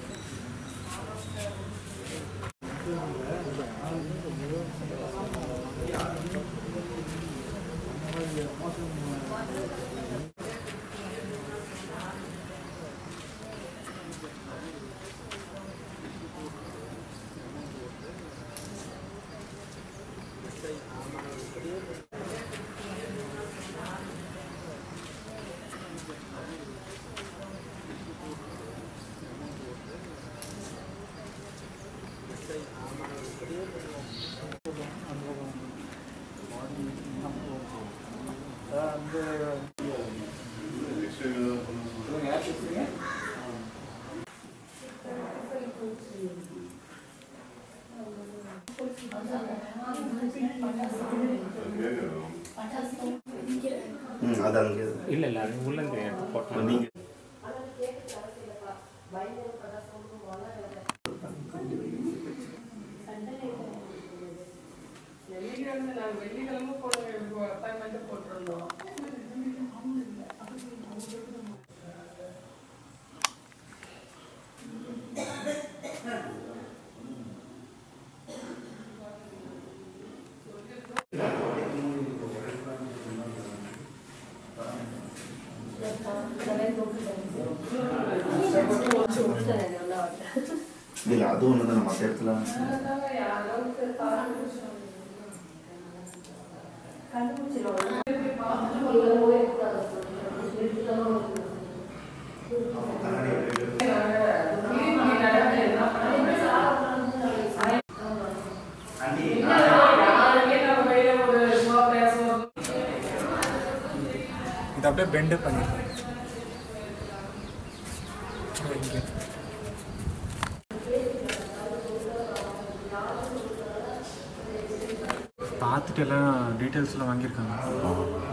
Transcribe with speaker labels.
Speaker 1: ம் அது அங்கே
Speaker 2: இல்லை இல்லை அது உள்ளேருந்து எடுத்து போட்டோம்
Speaker 1: நீங்கள்
Speaker 3: வெள்ளிக்கிழமை நாங்கள் வெள்ளிக்கிழமை போட அப்பாயின்மெண்ட்டு போட்டிருந்தோம்
Speaker 1: இல்லை அது ஒன்று தான் மற்ற இடத்துல
Speaker 2: இது அப்படியே பெண்டு பண்ணிருக்கோம் இங்கே பார்த்துட்டு எல்லாம் டீட்டெயில்ஸ்லாம் வாங்கியிருக்காங்க